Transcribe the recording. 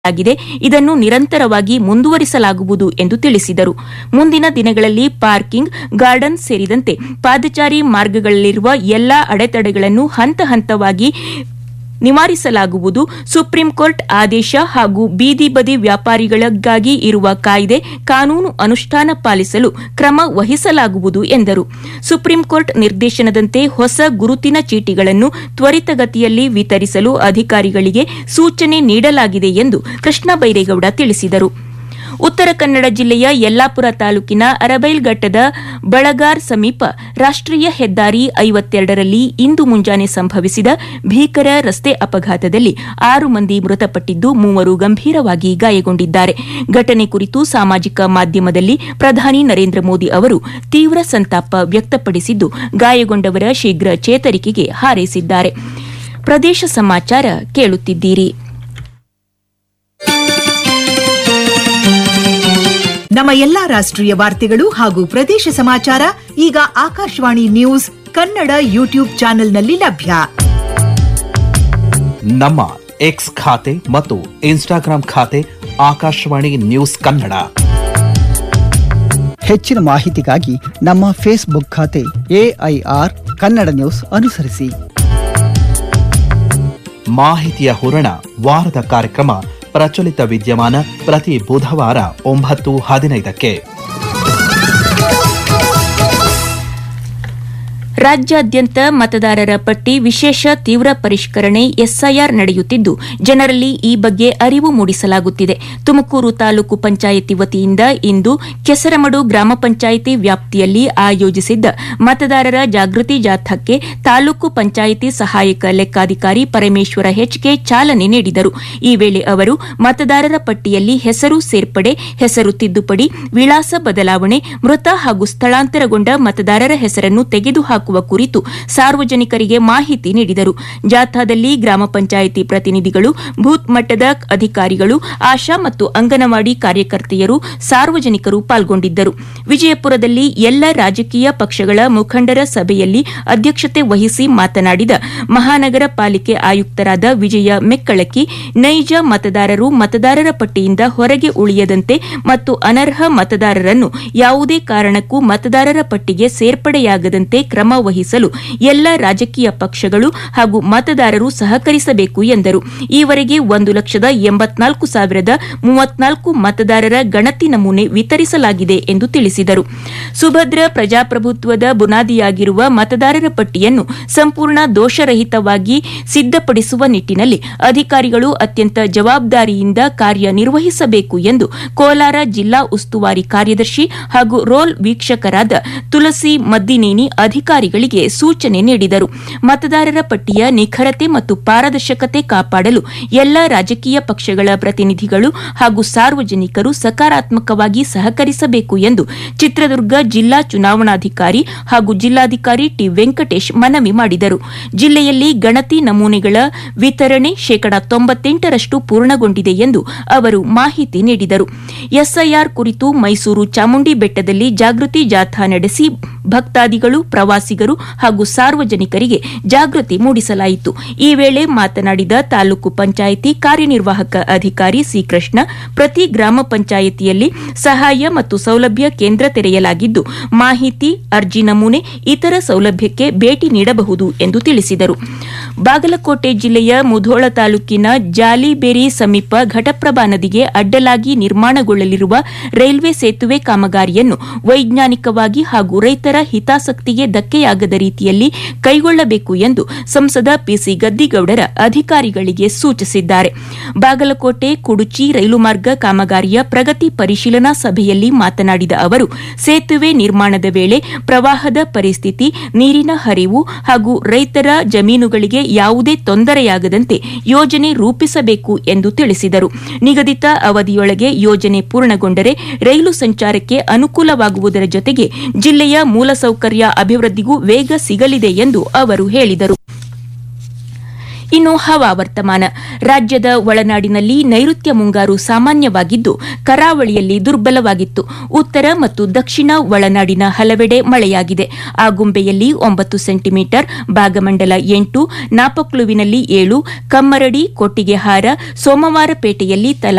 ಆಗಿದೆ ಇದನ್ನು ನಿರಂತರವಾಗಿ ಮುಂದುವರಿಸಲಾಗುವುದು ಎಂದು ತಿಳಿಸಿದರು ಮುಂದಿನ ದಿನಗಳಲ್ಲಿ ಪಾರ್ಕಿಂಗ್ ಗಾರ್ಡನ್ ಸೇರಿದಂತೆ ಪಾದಚಾರಿ ಮಾರ್ಗಗಳಲ್ಲಿರುವ ಎಲ್ಲಾ ಅಡೆತಡೆಗಳನ್ನು ಹಂತ ಹಂತವಾಗಿ ನಿವಾರಿಸಲಾಗುವುದು ಸುಪ್ರೀಂ ಕೋರ್ಟ್ ಆದೇಶ ಹಾಗೂ ಬೀದಿ ಬದಿ ವ್ಯಾಪಾರಿಗಳಿಗಾಗಿ ಇರುವ ಕಾಯ್ದೆ ಕಾನೂನು ಅನುಷ್ಠಾನ ಪಾಲಿಸಲು ಕ್ರಮ ವಹಿಸಲಾಗುವುದು ಎಂದರು ಸುಪ್ರೀಂ ಕೋರ್ಟ್ ನಿರ್ದೇಶನದಂತೆ ಹೊಸ ಗುರುತಿನ ಚೀಟಿಗಳನ್ನು ತ್ವರಿತಗತಿಯಲ್ಲಿ ವಿತರಿಸಲು ಅಧಿಕಾರಿಗಳಿಗೆ ಸೂಚನೆ ನೀಡಲಾಗಿದೆ ಎಂದು ಕೃಷ್ಣ ಬೈರೇಗೌಡ ತಿಳಿಸಿದರು ಉತ್ತರ ಕನ್ನಡ ಜಿಲ್ಲೆಯ ಯಲ್ಲಾಪುರ ತಾಲೂಕಿನ ಅರಬೈಲ್ಘಟ್ಟದ ಬಳಗಾರ್ ಸಮೀಪ ರಾಷ್ಟೀಯ ಹೆದ್ದಾರಿ ಐವತ್ತೆರಡರಲ್ಲಿ ಇಂದು ಮುಂಜಾನೆ ಸಂಭವಿಸಿದ ಭೀಕರ ರಸ್ತೆ ಅಪಘಾತದಲ್ಲಿ ಆರು ಮಂದಿ ಮೃತಪಟ್ಟಿದ್ದು ಮೂವರು ಗಂಭೀರವಾಗಿ ಗಾಯಗೊಂಡಿದ್ದಾರೆ ಘಟನೆ ಕುರಿತು ಸಾಮಾಜಿಕ ಮಾಧ್ಯಮದಲ್ಲಿ ಪ್ರಧಾನಿ ನರೇಂದ್ರ ಮೋದಿ ಅವರು ತೀವ್ರ ಸಂತಾಪ ವ್ಯಕ್ತಪಡಿಸಿದ್ದು ಗಾಯಗೊಂಡವರ ಶೀಘ್ರ ಚೇತರಿಕೆಗೆ ಹಾರೈಸಿದ್ದಾರೆ ಪ್ರದೇಶ ಸಮಾಚಾರ ಕೇಳುತ್ತಿದ್ದೀರಿ ನಮ್ಮ ಎಲ್ಲಾ ರಾಷ್ಟ್ರೀಯ ವಾರ್ತೆಗಳು ಹಾಗೂ ಪ್ರದೇಶ ಸಮಾಚಾರ ಈಗ ಆಕಾಶವಾಣಿ ನ್ಯೂಸ್ ಕನ್ನಡ ಯೂಟ್ಯೂಬ್ ಚಾನೆಲ್ನಲ್ಲಿ ಲಭ್ಯ ನಮ್ಮ ಎಕ್ಸ್ ಖಾತೆ ಮತ್ತು ಇನ್ಸ್ಟಾಗ್ರಾಂ ಖಾತೆ ಆಕಾಶವಾಣಿ ನ್ಯೂಸ್ ಕನ್ನಡ ಹೆಚ್ಚಿನ ಮಾಹಿತಿಗಾಗಿ ನಮ್ಮ ಫೇಸ್ಬುಕ್ ಖಾತೆ ಎಐಆರ್ ಕನ್ನಡ ನ್ಯೂಸ್ ಅನುಸರಿಸಿ ಮಾಹಿತಿಯ ಹೂರಣ ವಾರದ ಕಾರ್ಯಕ್ರಮ ಪ್ರಚಲಿತ ವಿದ್ಯಮಾನ ಪ್ರತಿ ಬುಧವಾರ ಒಂಬತ್ತು ಹದಿನೈದಕ್ಕೆ ರಾಜ್ಯಾದ್ಯಂತ ಮತದಾರರ ಪಟ್ಟಿ ವಿಶೇಷ ತೀವ್ರ ಪರಿಷ್ಕರಣೆ ಎಸ್ಐಆರ್ ನಡೆಯುತ್ತಿದ್ದು ಜನರಲ್ಲಿ ಈ ಬಗ್ಗೆ ಅರಿವು ಮೂಡಿಸಲಾಗುತ್ತಿದೆ ತುಮಕೂರು ತಾಲೂಕು ಪಂಚಾಯಿತಿ ವತಿಯಿಂದ ಇಂದು ಕೆಸರಮಡು ಗ್ರಾಮ ಪಂಚಾಯಿತಿ ವ್ಯಾಪ್ತಿಯಲ್ಲಿ ಆಯೋಜಿಸಿದ್ದ ಮತದಾರರ ಜಾಗೃತಿ ಜಾಥಾಕ್ಕೆ ತಾಲೂಕು ಪಂಚಾಯಿತಿ ಸಹಾಯಕ ಲೆಕ್ಕಾಧಿಕಾರಿ ಪರಮೇಶ್ವರ ಹೆಚ್ಕೆ ಚಾಲನೆ ನೀಡಿದರು ಈ ವೇಳೆ ಅವರು ಮತದಾರರ ಪಟ್ಟಿಯಲ್ಲಿ ಹೆಸರು ಸೇರ್ಪಡೆ ಹೆಸರು ತಿದ್ದುಪಡಿ ವಿಳಾಸ ಬದಲಾವಣೆ ಮೃತ ಹಾಗೂ ಸ್ಥಳಾಂತರಗೊಂಡ ಮತದಾರರ ಹೆಸರನ್ನು ತೆಗೆದುಹಾಕುವ ಕುರಿತು ಸಾರ್ವಜನಿಕರಿಗೆ ಮಾಹಿತಿ ನೀಡಿದರು ಜಾಥಾದಲ್ಲಿ ಗ್ರಾಮ ಪಂಚಾಯಿತಿ ಪ್ರತಿನಿಧಿಗಳು ಬೂತ್ ಮಟ್ಟದ ಅಧಿಕಾರಿಗಳು ಆಶಾ ಮತ್ತು ಅಂಗನವಾಡಿ ಕಾರ್ಯಕರ್ತೆಯರು ಸಾರ್ವಜನಿಕರು ಪಾಲ್ಗೊಂಡಿದ್ದರು ವಿಜಯಪುರದಲ್ಲಿ ಎಲ್ಲ ರಾಜಕೀಯ ಪಕ್ಷಗಳ ಮುಖಂಡರ ಸಭೆಯಲ್ಲಿ ಅಧ್ಯಕ್ಷತೆ ವಹಿಸಿ ಮಾತನಾಡಿದ ಮಹಾನಗರ ಪಾಲಿಕೆ ಆಯುಕ್ತರಾದ ವಿಜಯ ಮೆಕ್ಕಳಕ್ಕಿ ನೈಜ ಮತದಾರರು ಮತದಾರರ ಪಟ್ಟಿಯಿಂದ ಹೊರಗೆ ಉಳಿಯದಂತೆ ಮತ್ತು ಅನರ್ಹ ಮತದಾರರನ್ನು ಯಾವುದೇ ಕಾರಣಕ್ಕೂ ಮತದಾರರ ಪಟ್ಟಿಗೆ ಸೇರ್ಪಡೆಯಾಗದಂತೆ ಕ್ರಮ ವಹಿಸಲು ಎಲ್ಲ ರಾಜಕೀಯ ಪಕ್ಷಗಳು ಹಾಗೂ ಮತದಾರರು ಸಹಕರಿಸಬೇಕು ಎಂದರು ಈವರೆಗೆ ಒಂದು ಲಕ್ಷದ ಎಂಬತ್ನಾಲ್ಕು ಸಾವಿರದ ಮೂವತ್ನಾಲ್ಕು ಮತದಾರರ ಗಣತಿ ನಮೂನೆ ವಿತರಿಸಲಾಗಿದೆ ಎಂದು ತಿಳಿಸಿದರು ಸುಭದ್ರ ಪ್ರಜಾಪ್ರಭುತ್ವದ ಬುನಾದಿಯಾಗಿರುವ ಮತದಾರರ ಪಟ್ಟಿಯನ್ನು ಸಂಪೂರ್ಣ ದೋಷರಹಿತವಾಗಿ ಸಿದ್ದಪಡಿಸುವ ನಿಟ್ಟಿನಲ್ಲಿ ಅಧಿಕಾರಿಗಳು ಅತ್ಯಂತ ಜವಾಬ್ದಾರಿಯಿಂದ ಕಾರ್ಯನಿರ್ವಹಿಸಬೇಕು ಎಂದು ಕೋಲಾರ ಜಿಲ್ಲಾ ಉಸ್ತುವಾರಿ ಕಾರ್ಯದರ್ಶಿ ಹಾಗೂ ರೋಲ್ ವೀಕ್ಷಕರಾದ ತುಳಸಿ ಮದ್ದಿನೇನಿ ಅಧಿಕಾರಿಗಳಿಗೆ ಸೂಚನೆ ನೀಡಿದರು ಮತದಾರರ ಪಟ್ಟಿಯ ನಿಖರತೆ ಮತ್ತು ಪಾರದರ್ಶಕತೆ ಕಾಪಾಡಲು ಎಲ್ಲ ರಾಜಕೀಯ ಪಕ್ಷಗಳ ಪ್ರತಿನಿಧಿಗಳು ಹಾಗೂ ಸಾರ್ವಜನಿಕರು ಸಕಾರಾತ್ಮಕವಾಗಿ ಸಹಕರಿಸಬೇಕು ಎಂದು ಚಿತ್ರದುರ್ಗ ಜಿಲ್ಲಾ ಚುನಾವಣಾಧಿಕಾರಿ ಹಾಗೂ ಜಿಲ್ಲಾಧಿಕಾರಿ ಟಿ ವೆಂಕಟೇಶ್ ಮನವಿ ಮಾಡಿದರು ಜಿಲ್ಲೆಯಲ್ಲಿ ಗಣತಿ ನಮೂನೆಗಳ ವಿತರಣೆ ಶೇಕಡಾ ತೊಂಬತ್ತೆಂಟರಷ್ಟು ಪೂರ್ಣಗೊಂಡಿದೆ ಎಂದು ಅವರು ಮಾಹಿತಿ ನೀಡಿದರು ಎಸ್ಐಆರ್ ಕುರಿತು ಮೈಸೂರು ಚಾಮುಂಡಿ ಬೆಟ್ಟದಲ್ಲಿ ಜಾಗೃತಿ ಜಾಥಾ ನಡೆಸಿ ಭಕ್ತಾದಿಗಳು ಪ್ರವಾಸಿಗರು ಹಾಗೂ ಸಾರ್ವಜನಿಕರಿಗೆ ಜಾಗೃತಿ ಮೂಡಿಸಲಾಯಿತು ಈ ವೇಳೆ ಮಾತನಾಡಿದ ತಾಲೂಕು ಪಂಚಾಯಿತಿ ಕಾರ್ಯನಿರ್ವಾಹಕ ಅಧಿಕಾರಿ ಸಿಕೃಷ್ಣ ಪ್ರತಿ ಗ್ರಾಮ ಪಂಚಾಯಿತಿಯಲ್ಲಿ ಸಹಾಯ ಮತ್ತು ಸೌಲಭ್ಯ ಕೇಂದ್ರ ತೆರೆಯಲಾಗಿದ್ದು ಮಾಹಿತಿ ಅರ್ಜಿ ನಮೂನೆ ಇತರ ಸೌಲಭ್ಯಕ್ಕೆ ಭೇಟಿ ನೀಡಬಹುದು ಎಂದು ತಿಳಿಸಿದರು ಬಾಗಲಕೋಟೆ ಜಿಲ್ಲೆಯ ಮುಧೋಳ ತಾಲೂಕಿನ ಜಾಲಿಬೇರಿ ಸಮೀಪ ಘಟಪ್ರಭಾ ನದಿಗೆ ಅಡ್ಡಲಾಗಿ ನಿರ್ಮಾಣಗೊಳ್ಳಲಿರುವ ರೈಲ್ವೆ ಸೇತುವೆ ಕಾಮಗಾರಿಯನ್ನು ವೈಜ್ಞಾನಿಕವಾಗಿ ಹಾಗೂ ರೈತರ ಹಿತಾಸಕ್ತಿಗೆ ಧಕ್ಕೆಯಾಗದ ರೀತಿಯಲ್ಲಿ ಕೈಗೊಳ್ಳಬೇಕು ಎಂದು ಸಂಸದ ಪಿಸಿ ಗದ್ದಿಗೌಡರ ಅಧಿಕಾರಿಗಳಿಗೆ ಸೂಚಿಸಿದ್ದಾರೆ ಬಾಗಲಕೋಟೆ ಕುಡುಚಿ ರೈಲು ಮಾರ್ಗ ಕಾಮಗಾರಿಯ ಪ್ರಗತಿ ಪರಿಶೀಲನಾ ಸಭೆಯಲ್ಲಿ ಮಾತನಾಡಿದ ಅವರು ಸೇತುವೆ ನಿರ್ಮಾಣದ ವೇಳೆ ಪ್ರವಾಹದ ಪರಿಸ್ಥಿತಿ ನೀರಿನ ಹರಿವು ಹಾಗೂ ರೈತರ ಜಮೀನುಗಳಿಗೆ ಯಾವುದೇ ತೊಂದರೆಯಾಗದಂತೆ ಯೋಜನೆ ರೂಪಿಸಬೇಕು ಎಂದು ತಿಳಿಸಿದರು ನಿಗದಿತ ಅವಧಿಯೊಳಗೆ ಯೋಜನೆ ಪೂರ್ಣಗೊಂಡರೆ ರೈಲು ಸಂಚಾರಕ್ಕೆ ಅನುಕೂಲವಾಗುವುದರ ಜೊತೆಗೆ ಜಿಲ್ಲೆಯ ಮೂಲಸೌಕರ್ಯ ಅಭಿವೃದ್ಧಿಗೂ ವೇಗ ಸಿಗಲಿದೆ ಎಂದು ಅವರು ಹೇಳಿದರು ಇನ್ನು ಹವಾವರ್ತಮಾನ ರಾಜ್ಯದ ಒಳನಾಡಿನಲ್ಲಿ ನೈಋತ್ಯ ಮುಂಗಾರು ಸಾಮಾನ್ಯವಾಗಿದ್ದು ಕರಾವಳಿಯಲ್ಲಿ ದುರ್ಬಲವಾಗಿತ್ತು ಉತ್ತರ ಮತ್ತು ದಕ್ಷಿಣ ಒಳನಾಡಿನ ಹಲವೆಡೆ ಮಳೆಯಾಗಿದೆ ಆಗುಂಬೆಯಲ್ಲಿ ಒಂಬತ್ತು ಸೆಂಟಿಮೀಟರ್ ಭಾಗಮಂಡಲ ಎಂಟು ನಾಪಕ್ಲುವಿನಲ್ಲಿ ಏಳು ಕಮ್ಮರಡಿ ಕೊಟ್ಟಿಗೆಹಾರ ಸೋಮವಾರಪೇಟೆಯಲ್ಲಿ ತಲಾ